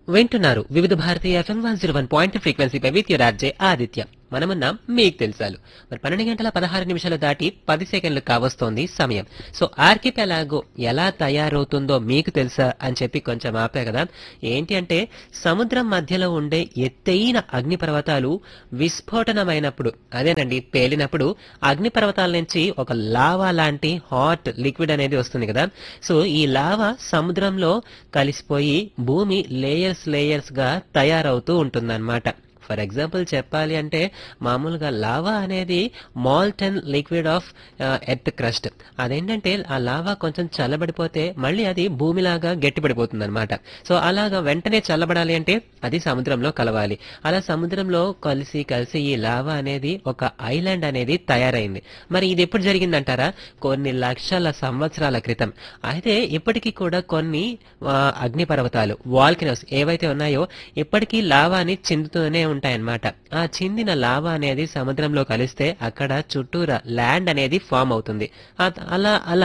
వింటున్నారు వివిధ భారతీయ FM one zero one point ఫ్రీక్వెన్సీపై విత్ యువర్ ఆర్జే ఆదిత్య మనమున్నాం మీకు తెలుసాలు మరి పన్నెండు గంటల పదహారు నిమిషాలు దాటి పది సెకండ్లు కావస్తోంది సమయం సో ఆర్కిపెలాగో ఎలా తయారవుతుందో మీకు తెలుసా అని చెప్పి కొంచెం ఆపే కదా ఏంటి అంటే సముద్రం మధ్యలో ఉండే ఎత్తైన అగ్నిపర్వతాలు విస్ఫోటనమైనప్పుడు అదేనండి పేలినప్పుడు అగ్నిపర్వతాల నుంచి ఒక లావా లాంటి హాట్ లిక్విడ్ అనేది వస్తుంది కదా సో ఈ లావా సముద్రంలో కలిసిపోయి భూమి లేయర్స్ లేయర్స్ గా తయారవుతూ ఉంటుందన్నమాట ఫర్ ఎగ్జాంపుల్ చెప్పాలి అంటే మామూలుగా లావా అనేది molten liquid of earth crust అదేంటంటే ఆ లావా కొంచెం చల్లబడిపోతే మళ్ళీ అది భూమిలాగా గట్టిపడిపోతుంది అనమాట సో అలాగా వెంటనే చల్లబడాలి అంటే అది సముద్రంలో కలవాలి అలా సముద్రంలో కలిసి కలిసి ఈ లావా అనేది ఒక ఐలాండ్ అనేది తయారైంది మరి ఇది ఎప్పుడు జరిగిందంటారా కొన్ని లక్షల సంవత్సరాల క్రితం అయితే ఇప్పటికీ కూడా కొన్ని ఆ, అగ్నిపర్వతాలు వాల్కినోస్ ఏవైతే ఉన్నాయో ఇప్పటికీ లావాని చిందుతూనే ఉంటాయన్నమాట ఆ చిందిన లావా అనేది సముద్రంలో కలిస్తే అక్కడ చుట్టూరా ల్యాండ్ అనేది ఫామ్ అవుతుంది ఆ- అలా అలా